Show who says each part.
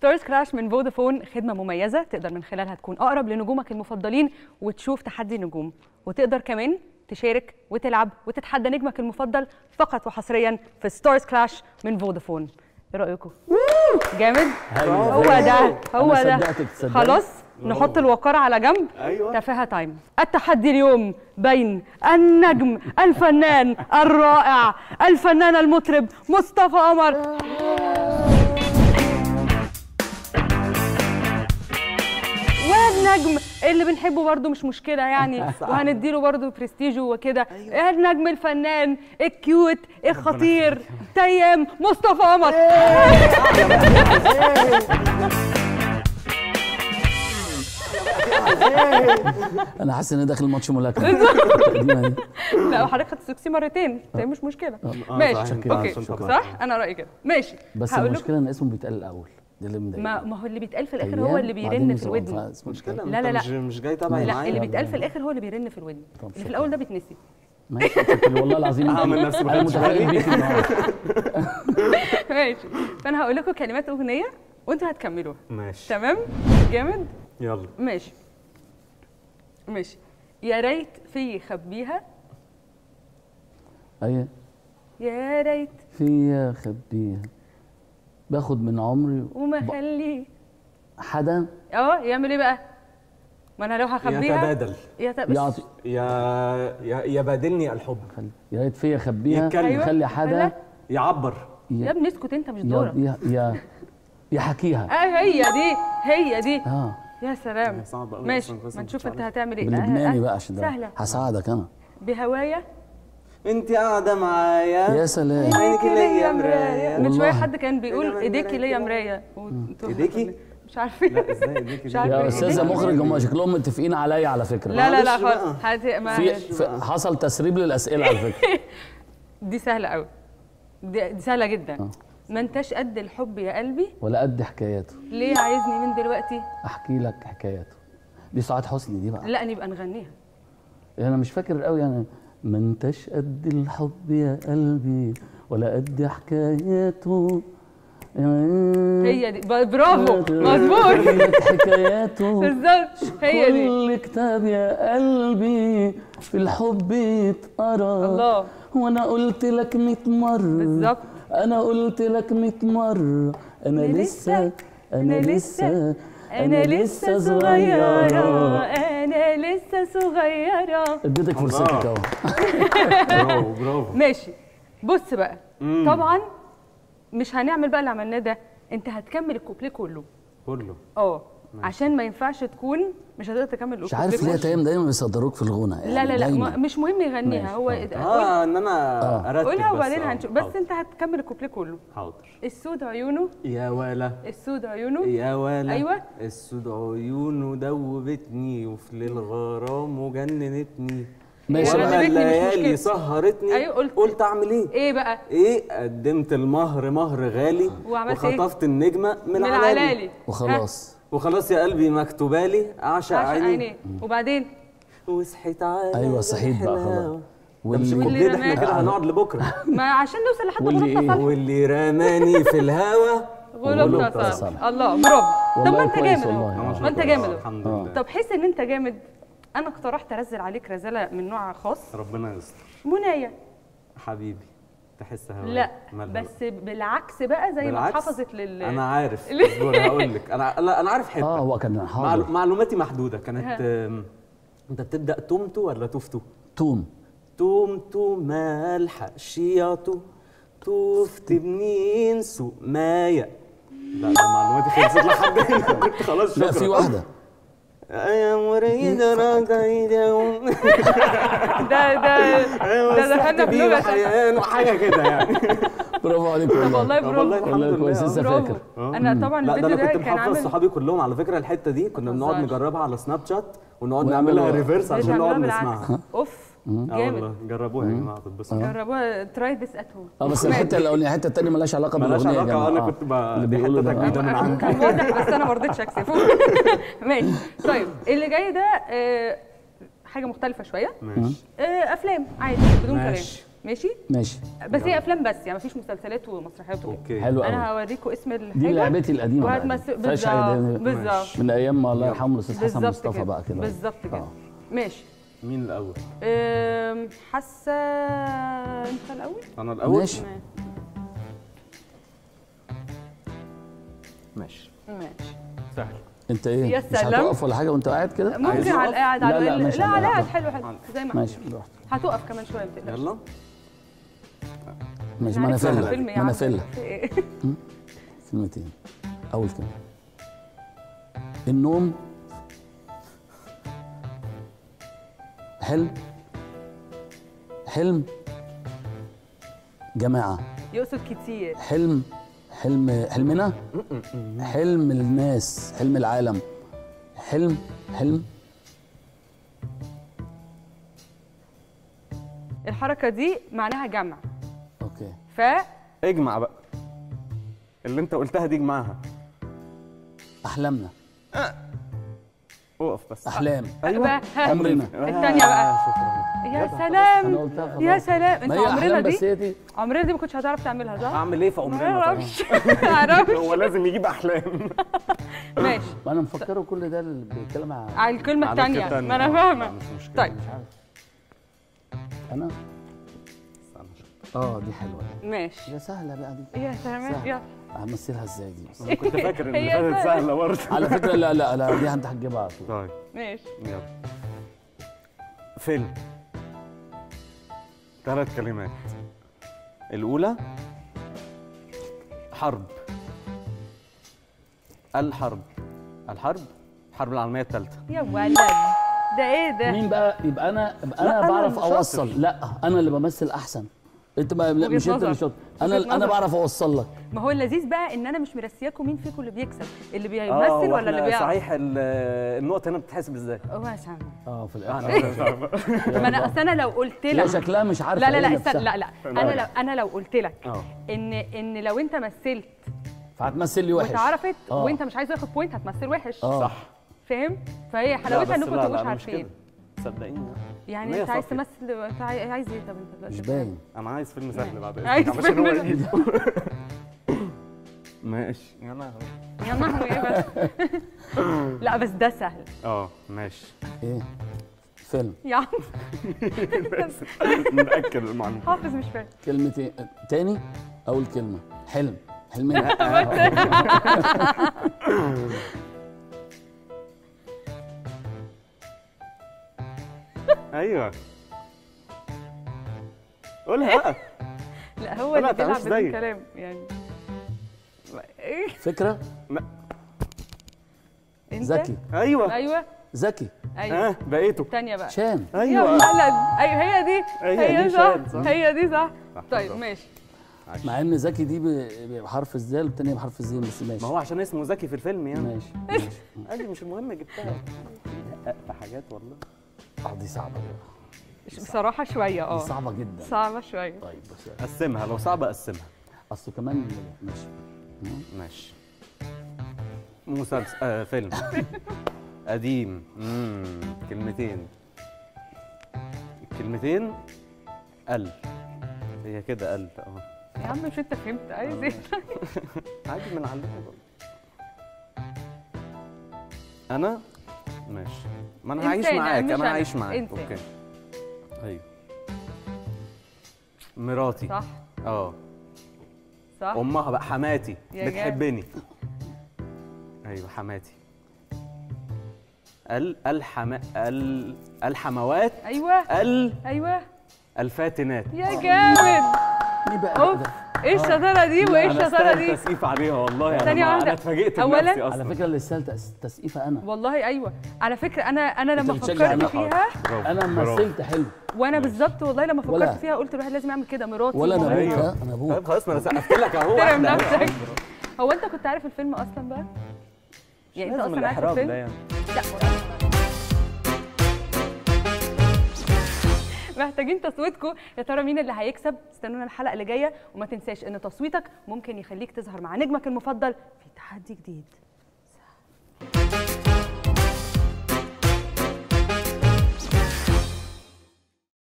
Speaker 1: ستارز كراش من فودافون خدمة مميزة تقدر من خلالها تكون أقرب لنجومك المفضلين وتشوف تحدي نجوم وتقدر كمان تشارك وتلعب وتتحدى نجمك المفضل فقط وحصريا في ستارز كراش من فودافون ايه رأيكم؟ جامد؟ هو ده هو
Speaker 2: أنا
Speaker 1: ده
Speaker 2: صدقتك، تصدقي؟
Speaker 1: خلاص نحط الوقار على جنب
Speaker 3: أيوة.
Speaker 1: تفاهة تايم التحدي اليوم بين النجم الفنان الرائع الفنان المطرب مصطفى قمر والنجم اللي بنحبه برضه مش مشكله يعني وهنديله برضه برستيجه وكده النجم الفنان الكيوت الخطير تيام مصطفى قمر
Speaker 2: انا حاسس اني داخل ماتش ملاكمه القديمة دي.
Speaker 1: لا وحضرتك خدت سكسي مرتين ده مش مشكله
Speaker 3: آه،
Speaker 1: ماشي
Speaker 3: صحيح.
Speaker 1: اوكي
Speaker 3: عشان طبعاً.
Speaker 1: صح انا رايي كده ماشي
Speaker 2: بس
Speaker 1: هقول لكم-
Speaker 2: المشكله ان اسمه بيتقال الاول ده اللي مضايقني
Speaker 1: ما ما هو اللي بيتقال في الاخر
Speaker 2: أيام،
Speaker 1: هو اللي
Speaker 2: بعدين
Speaker 1: بيرن في
Speaker 2: يسوق.
Speaker 1: الودن
Speaker 2: فاسمه
Speaker 3: مشكلة
Speaker 2: كده.
Speaker 1: لا،
Speaker 3: أنت
Speaker 1: لا، لا.
Speaker 3: مش مش جاي تابعي
Speaker 1: لا
Speaker 3: معايا
Speaker 1: اللي
Speaker 2: يلا
Speaker 1: بيتقال في
Speaker 2: بينا.
Speaker 1: الاخر هو اللي بيرن في الودن
Speaker 2: طب
Speaker 1: اللي في
Speaker 2: شكراً.
Speaker 1: الاول ده بيتنسي
Speaker 2: ماشي شكراً، والله العظيم
Speaker 3: هعمل نفسي ما
Speaker 2: انا
Speaker 3: خدتش
Speaker 2: متفائل
Speaker 3: بالي.
Speaker 2: بيك النهارده
Speaker 1: ماشي فانا هقول لكم كلمات اغنيه وانتوا هتكملوها
Speaker 3: ماشي
Speaker 1: تمام جامد
Speaker 3: يلا
Speaker 1: ماشي ماشي يا ريت في خبيها
Speaker 2: ايوه
Speaker 1: يا ريت
Speaker 2: فيا خبيها باخد من عمري
Speaker 1: وما خليه
Speaker 2: حدا
Speaker 1: اه يعمل ايه بقى ما انا لو هخبيها
Speaker 3: يتبادل
Speaker 1: يا بس
Speaker 2: يعطي
Speaker 3: يا يا يبادلني الحب
Speaker 2: خلي يا ريت فيا خبيها
Speaker 3: يتكلم.
Speaker 1: أيوة.
Speaker 2: خلي حدا
Speaker 1: لا.
Speaker 3: يعبر
Speaker 1: يا
Speaker 2: يا
Speaker 1: ابني اسكت انت مش
Speaker 2: يا
Speaker 1: دورك
Speaker 2: يا يا يحكيها
Speaker 1: اه هي دي هي دي
Speaker 2: اه
Speaker 1: يا سلام
Speaker 3: هي صعبة أوي
Speaker 1: ماشي
Speaker 3: أصلاً، بس
Speaker 1: ما
Speaker 3: ما
Speaker 1: نشوف
Speaker 3: كنتش
Speaker 1: انت
Speaker 3: عارف.
Speaker 1: هتعمل ايه
Speaker 2: باللبناني
Speaker 1: آه،
Speaker 2: بقى عشان ده
Speaker 1: سهله
Speaker 2: هساعدك انا
Speaker 1: بهوايا
Speaker 3: انت قاعدة معايا
Speaker 2: يا سلام
Speaker 3: عينك ليا مراية
Speaker 1: من شويه
Speaker 2: والله.
Speaker 1: حد كان بيقول
Speaker 3: إيدك
Speaker 1: ايديكي ليا
Speaker 3: مراية.
Speaker 1: مرايه وانتوا-
Speaker 3: إيديكي؟
Speaker 1: مش عارفين
Speaker 3: لا ازاي ايديك
Speaker 1: مش
Speaker 3: دي؟
Speaker 1: عارفة.
Speaker 2: يا استاذه مخرج هم شكلهم متفقين عليا على فكره
Speaker 1: لا لا لا
Speaker 3: معلش بقى.
Speaker 1: خالص هت... ما
Speaker 2: في,
Speaker 1: هت-
Speaker 2: في حصل تسريب للاسئله على فكره
Speaker 1: دي سهله قوي دي, دي سهله جدا
Speaker 2: آه.
Speaker 1: ما انتش قد الحب يا قلبي
Speaker 2: ولا قد حكاياته
Speaker 1: ليه عايزني من دلوقتي
Speaker 2: احكي لك حكاياته دي سعاد حسني دي بقى
Speaker 1: لا نبقى نغنيها
Speaker 2: انا مش فاكر قوي يعني ما انتش قد الحب يا قلبي ولا قد حكاياته
Speaker 1: هي دي ب- برافو مظبوط
Speaker 2: لك حكاياته
Speaker 1: بالظبط هي دي
Speaker 2: كل كتاب يا قلبي في الحب يتقرا
Speaker 1: الله.
Speaker 2: وانا قلت لك 100 مره
Speaker 1: بالظبط.
Speaker 2: انا قلت لك 100 مره انا لسه انا لسه
Speaker 1: انا لسه صغيره انا لسه صغيره
Speaker 2: اديتك فرصتك اهو
Speaker 3: برافو برافو
Speaker 1: ماشي بص بقى طبعا مش هنعمل بقى اللي عملناه ده انت هتكمل الكوبليه كله
Speaker 3: كله
Speaker 1: اه عشان ما ينفعش تكون مش هتقدر تكمل
Speaker 2: مش
Speaker 1: الكوبليه
Speaker 2: عارف ليه
Speaker 1: كله.
Speaker 2: تايم دايما بيصدروك في الغنى يعني
Speaker 1: لا لا لا
Speaker 2: دايماً.
Speaker 1: ما- مش مهم يغنيها
Speaker 2: ماشي.
Speaker 1: هو
Speaker 3: اه ان انا ارتب
Speaker 1: قولها
Speaker 3: بس
Speaker 1: وبعدين
Speaker 3: آه.
Speaker 1: هنشوف بس
Speaker 3: حاضر.
Speaker 1: انت هتكمل الكوبليه كله
Speaker 3: حاضر
Speaker 1: السود عيونه
Speaker 3: يا ولا
Speaker 1: السود عيونه
Speaker 3: يا ولا
Speaker 1: أيوة.
Speaker 3: السود عيونه دوبتني وفي الغرام وجننتني
Speaker 1: يا
Speaker 2: ماشي
Speaker 1: ولا
Speaker 3: ولا
Speaker 1: بيتني مش
Speaker 3: الليالي
Speaker 1: مشكلة.
Speaker 3: سهرتني
Speaker 1: أيوة، قلت-
Speaker 3: قلت اعمل ايه
Speaker 1: ايه بقى
Speaker 3: ايه قدمت المهر مهر غالي
Speaker 1: وعملت إيه؟
Speaker 3: وخطفت النجمه من,
Speaker 1: من
Speaker 3: علالي
Speaker 1: العلالي
Speaker 2: وخلاص
Speaker 3: وخلاص يا قلبي مكتوبالي اعشق
Speaker 1: عشان
Speaker 3: عيني
Speaker 1: عينيه وبعدين
Speaker 3: وصحيت على
Speaker 2: ايوه صحيت بقى خلاص
Speaker 3: واللي
Speaker 2: واللي
Speaker 3: الكوبليه ده احنا
Speaker 1: رماك.
Speaker 3: كده هنقعد لبكره
Speaker 1: ما عشان نوصل لحد
Speaker 2: واللي
Speaker 1: غلطة
Speaker 2: إيه؟
Speaker 1: صح
Speaker 3: واللي رماني في الهوا
Speaker 1: غلطة
Speaker 2: غلطة
Speaker 1: صح
Speaker 2: صح.
Speaker 1: الله برافو طب
Speaker 2: والله
Speaker 1: ما انت
Speaker 2: كويس
Speaker 1: جامد
Speaker 2: والله.
Speaker 1: اهو
Speaker 2: ما
Speaker 1: ما انت
Speaker 3: شاء
Speaker 1: جامد
Speaker 3: الله.
Speaker 1: اهو
Speaker 3: الحمد
Speaker 2: آه.
Speaker 3: لله
Speaker 1: طب حس ان انت جامد انا اقترحت انزل عليك رساله من نوع خاص
Speaker 3: ربنا يستر
Speaker 1: منايه
Speaker 3: حبيبي تحسها
Speaker 1: لا
Speaker 3: مالها
Speaker 1: بس بالعكس بقى زي ما
Speaker 3: بالعكس،
Speaker 1: اتحفظت لل
Speaker 3: انا عارف اصبر هقول لك انا لا انا عارف حته
Speaker 2: اه هو كان
Speaker 3: معلو...
Speaker 2: حاضر
Speaker 3: معلوماتي محدوده كانت آم، انت بتبدا تومتو ولا توفتو
Speaker 2: توم
Speaker 3: تومتو ملحق شياطو توفت بنين سوق مايا لا ده معلوماتي خلصت لحد هنا قلت خلاص شكرا
Speaker 2: لا في واحده
Speaker 3: يا مريد راجعيهم
Speaker 1: ده ده ده دخلنا في لغه
Speaker 3: حيان وحاجه كده يعني
Speaker 2: برافو عليك
Speaker 1: طب والله
Speaker 3: طب والله
Speaker 1: برافو
Speaker 3: الحمد
Speaker 2: والله كويس
Speaker 3: لله
Speaker 2: لسه
Speaker 1: برافو
Speaker 2: فاكر
Speaker 1: انا طبعا
Speaker 3: لا ده
Speaker 1: الفيديو
Speaker 3: انا
Speaker 1: ده
Speaker 3: كنت
Speaker 1: كان
Speaker 3: محفظ
Speaker 1: عامل
Speaker 3: صحابي كلهم على فكره الحته دي كنا بنقعد
Speaker 1: متهزرش.
Speaker 3: نجربها على سناب شات ونقعد
Speaker 2: ويعملوا-
Speaker 3: نعملها ريفيرس
Speaker 1: مش
Speaker 3: عشان نقعد
Speaker 1: هعملها بالعكس
Speaker 3: نسمعها
Speaker 1: اوف
Speaker 3: اه والله
Speaker 1: جامد
Speaker 3: جربوها يا جماعه تتبسطوا
Speaker 1: جربوها تراي ذس ات هوم
Speaker 2: اه بس الحته الاولانيه الحته الثانيه ملهاش علاقه
Speaker 3: ملهاش
Speaker 2: بالاغنيه يا
Speaker 3: علاقه
Speaker 2: جماعه
Speaker 3: انا
Speaker 2: آه.
Speaker 3: كنت ب...
Speaker 2: اللي
Speaker 3: دي
Speaker 2: بيقولوا
Speaker 3: حته
Speaker 2: ده
Speaker 3: جديده من عندي
Speaker 1: كان واضح بس انا ما رضيتش اكسفه ماشي طيب اللي جاي ده آه، حاجه مختلفه شويه
Speaker 3: ماشي
Speaker 1: آه، افلام عادي بدون كلام
Speaker 3: ماشي
Speaker 1: ماشي
Speaker 2: ماشي
Speaker 1: بس هي افلام بس يعني مفيش مسلسلات ومسرحيات وكده
Speaker 3: اوكي
Speaker 2: حلو
Speaker 1: انا
Speaker 2: قوي
Speaker 1: هوريكم اسم الحاجه
Speaker 2: دي لعبتي القديمه بقى دي.
Speaker 1: وهتمثل
Speaker 2: فيهاش حاجة
Speaker 1: بالظبط
Speaker 2: دي.
Speaker 1: بالظبط
Speaker 2: من ايام ما الله يرحمه الاستاذ حسن
Speaker 1: بالظبط
Speaker 2: مصطفى
Speaker 1: كده.
Speaker 2: بقى كده
Speaker 1: بالظبط كده
Speaker 2: آه.
Speaker 1: ماشي
Speaker 3: مين الاول
Speaker 1: أم، حاسه انت الاول
Speaker 3: انا الاول
Speaker 2: ماشي.
Speaker 3: ماشي
Speaker 1: ماشي
Speaker 3: سهل
Speaker 2: انت ايه
Speaker 1: يا
Speaker 2: مش
Speaker 1: سلام.
Speaker 2: هتقف ولا حاجه وانت قاعد كده
Speaker 1: ممكن
Speaker 3: عايز
Speaker 1: على
Speaker 3: أقف؟
Speaker 1: القاعد
Speaker 2: لا،
Speaker 1: على
Speaker 2: لا،
Speaker 1: ال-
Speaker 2: ماشي،
Speaker 1: لا
Speaker 2: على
Speaker 1: على القاعد
Speaker 2: القعدة.
Speaker 1: حلو حلو زي ما
Speaker 2: ماشي
Speaker 1: احنا.
Speaker 2: براحتك
Speaker 1: هتقف كمان شويه ما تقلقش
Speaker 3: يلا
Speaker 2: ماشي
Speaker 1: إحنا
Speaker 2: ما انا
Speaker 1: هنفتح
Speaker 2: فله
Speaker 1: الفيلم يا
Speaker 2: ما انا
Speaker 1: عم.
Speaker 2: فله
Speaker 1: في إيه؟
Speaker 2: كلمتين اول كلمه النوم حلم حلم جماعه
Speaker 1: يقصد كتير
Speaker 2: حلم حلم حلمنا حلم الناس حلم العالم حلم حلم
Speaker 1: الحركه دي معناها جمع
Speaker 2: اوكي
Speaker 1: ف
Speaker 3: اجمع بقى اللي انت قلتها دي اجمعها
Speaker 2: احلامنا
Speaker 3: اقف بس
Speaker 2: احلام
Speaker 1: بقى ها،
Speaker 2: عمرنا
Speaker 1: الثانيه بقى
Speaker 3: شكرا
Speaker 1: يا
Speaker 2: انا
Speaker 1: سلام
Speaker 2: قلتها خلاص
Speaker 1: يا سلام انت
Speaker 2: ما هي
Speaker 1: عمرنا
Speaker 2: احلام
Speaker 1: دي
Speaker 2: بس هي دي
Speaker 1: عمرنا دي ما كنتش هتعرف تعملها صح؟
Speaker 3: اعمل ايه في
Speaker 1: ما
Speaker 3: عمرنا طيب؟
Speaker 1: اعرفش ما اعرفش
Speaker 3: هو لازم يجيب احلام
Speaker 1: ماشي
Speaker 2: ما انا مفكره كل ده اللي بيتكلم عن
Speaker 1: على الكلمه
Speaker 3: على
Speaker 1: الثانيه
Speaker 3: التانية.
Speaker 1: ما انا
Speaker 3: آه، لا،
Speaker 1: فاهمه
Speaker 3: مش مشكلة.
Speaker 1: طيب
Speaker 2: مش عارف انا
Speaker 3: استنى شوية.
Speaker 2: اه دي حلوه
Speaker 1: ماشي
Speaker 2: يا سهله بقى دي
Speaker 1: يا سلام
Speaker 2: سهلة.
Speaker 1: يا
Speaker 2: همثلها ازاي دي بس.
Speaker 3: انا كنت فاكر ان
Speaker 1: هي
Speaker 3: كانت
Speaker 1: سهلة.
Speaker 3: سهله برضه
Speaker 2: على فكره لا لا لا دي انت هتجيبها على طول
Speaker 3: طيب
Speaker 1: ماشي
Speaker 3: يلا فيلم ثلاث كلمات الأولى حرب الحرب الحرب الحرب العالمية الثالثة
Speaker 1: يا ولد ده ايه ده؟
Speaker 2: مين بقى يبقى انا يبقى
Speaker 3: لا،
Speaker 2: انا
Speaker 3: أنا
Speaker 2: بعرف
Speaker 3: اللي شاطر.
Speaker 2: اوصل لا انا اللي بمثل احسن انت ما لا،
Speaker 1: وجهة
Speaker 2: مش انت
Speaker 1: نظر.
Speaker 2: اللي شاطر انا
Speaker 1: وجهة
Speaker 2: انا
Speaker 1: نظر.
Speaker 2: بعرف اوصل لك
Speaker 1: ما هو اللذيذ بقى ان انا مش مرسياكم مين فيكم اللي بيكسب اللي بيمثل
Speaker 3: آه،
Speaker 1: ولا
Speaker 3: وإحنا
Speaker 1: اللي بيعرف
Speaker 3: صحيح ال- النقطة هنا بتتحسب ازاي؟
Speaker 1: هو سامع
Speaker 2: اه في
Speaker 3: آه،
Speaker 2: الاخر
Speaker 3: أنا-
Speaker 1: ما انا اصل انا لو قلت
Speaker 2: هي
Speaker 1: لك
Speaker 2: شكلها مش عارفه
Speaker 1: لا لا
Speaker 2: إيه
Speaker 1: لا
Speaker 2: نفسها.
Speaker 1: استنى لا لا انا لو انا لو قلت لك
Speaker 3: اه
Speaker 1: ان ان لو انت مثلت
Speaker 2: فهتمثل لي وحش
Speaker 1: واتعرفت
Speaker 2: آه.
Speaker 1: وانت مش عايز تاخد بوينت هتمثل وحش
Speaker 2: اه
Speaker 3: صح
Speaker 1: فاهم فهي
Speaker 3: لا،
Speaker 1: حلاوتها
Speaker 3: بس
Speaker 1: انكم
Speaker 3: لا،
Speaker 1: تبقوش
Speaker 3: لا، أنا مش
Speaker 1: عارفين
Speaker 3: كده. صدقيني
Speaker 1: يعني
Speaker 3: نية
Speaker 1: انت عايز
Speaker 3: صافية.
Speaker 1: تمثل انت عاي- عايز ايه طب انت دلوقتي
Speaker 2: مش باين
Speaker 3: انا عايز فيلم سهل بعد
Speaker 1: عايز
Speaker 3: اذنك عشان هو
Speaker 1: فيلم
Speaker 3: يجيب ماشي يا لهوي
Speaker 1: يا نهار ايه بس لا بس ده سهل
Speaker 3: اه ماشي
Speaker 2: ايه فيلم
Speaker 1: يا عم
Speaker 3: نأكد المعلومة
Speaker 1: حافظ مش فاهم
Speaker 2: كلمتين تاني اول كلمه حلم حلمين
Speaker 3: ايوه قولها بقى
Speaker 1: لا هو
Speaker 3: لا،
Speaker 1: اللي
Speaker 3: تعملش
Speaker 1: بيلعب بدون
Speaker 3: زيي.
Speaker 1: كلام يعني ايه
Speaker 2: فكره
Speaker 1: انت
Speaker 2: ذكي
Speaker 3: ايوه
Speaker 1: ايوه
Speaker 2: ذكي
Speaker 1: ايوه
Speaker 3: ها بقيته
Speaker 1: الثانيه بقى
Speaker 2: شان
Speaker 1: يا
Speaker 3: ايوه
Speaker 1: ولد ايوه هي دي
Speaker 3: هي
Speaker 1: هي
Speaker 3: دي
Speaker 1: صح
Speaker 3: شاد، صح.
Speaker 1: هي دي صح
Speaker 3: صح،
Speaker 1: طيب
Speaker 3: بالظبط.
Speaker 1: ماشي
Speaker 3: عايش.
Speaker 2: مع ان ذكي دي ب- بحرف الزال والتانيه بحرف الزين بس ماشي
Speaker 3: ما هو عشان اسمه زكي في الفيلم يعني
Speaker 2: ماشي ماشي
Speaker 3: عادي مش المهم جبتها في حاجات والله
Speaker 2: اه دي صعبه دي
Speaker 1: بصراحه شويه
Speaker 2: دي
Speaker 1: اه
Speaker 2: صعبه جدا
Speaker 1: صعبه شويه
Speaker 2: طيب بس
Speaker 3: قسمها لو صعبة قسمها
Speaker 2: اصله كمان ماشي
Speaker 3: ماشي مسلسل آه فيلم قديم امم كلمتين كلمتين ال هي كده ال اه
Speaker 1: يا عم مش انت فهمت عايز ايه
Speaker 3: عادي من علمها برضه انا ماشي ما انا هعيش
Speaker 1: إنسان،
Speaker 3: معاك
Speaker 1: مش
Speaker 3: انا
Speaker 1: أنا.
Speaker 3: هعيش معاك
Speaker 1: إنسان.
Speaker 3: اوكي ايوه مراتي
Speaker 1: صح
Speaker 3: اه
Speaker 1: صح
Speaker 3: امها بقى حماتي
Speaker 1: يا
Speaker 3: بتحبني ايوه حماتي ال الحما ال الحموات
Speaker 1: ايوه
Speaker 3: ال
Speaker 1: ايوه
Speaker 3: الفاتنات
Speaker 1: يا جامد
Speaker 2: دي بقى
Speaker 1: اوف
Speaker 2: ده.
Speaker 1: ايه الشطاره دي وايه
Speaker 3: انا
Speaker 1: الشطاره
Speaker 3: استاهل
Speaker 1: دي
Speaker 3: تسقيف عليها والله انا
Speaker 1: ثانية
Speaker 3: ما-
Speaker 1: واحدة.
Speaker 3: انا اتفاجئت
Speaker 1: أولاً-
Speaker 3: بنفسي
Speaker 2: على
Speaker 3: اصلا
Speaker 2: فكره اللي سال تس- تسقيفه انا
Speaker 1: والله ايوه على فكره انا انا لما
Speaker 2: بتشجع
Speaker 1: فكرت
Speaker 2: أنا.
Speaker 1: فيها
Speaker 3: برافو،
Speaker 2: انا
Speaker 3: برافو.
Speaker 2: مثلت حلو
Speaker 1: وانا بالظبط والله لما
Speaker 2: ولا.
Speaker 1: فكرت فيها قلت الواحد لازم يعمل كده مراتي
Speaker 2: ولا انا
Speaker 1: ومامتي.
Speaker 2: ابوك
Speaker 3: أيوة.
Speaker 2: ها؟ انا ابوك
Speaker 3: طيب خلاص ما انا سقفت لك اهو
Speaker 1: احترم
Speaker 3: واحدة أهو.
Speaker 1: نفسك هو انت كنت عارف الفيلم اصلا بقى؟ يعني انت
Speaker 3: لازم
Speaker 1: اصلا عارف
Speaker 3: الإحراج
Speaker 1: الفيلم؟
Speaker 3: ده يعني
Speaker 1: لا محتاجين تصويتكم يا ترى مين اللي هيكسب استنونا الحلقه اللي جايه وما تنساش ان تصويتك ممكن يخليك تظهر مع نجمك المفضل في تحدي جديد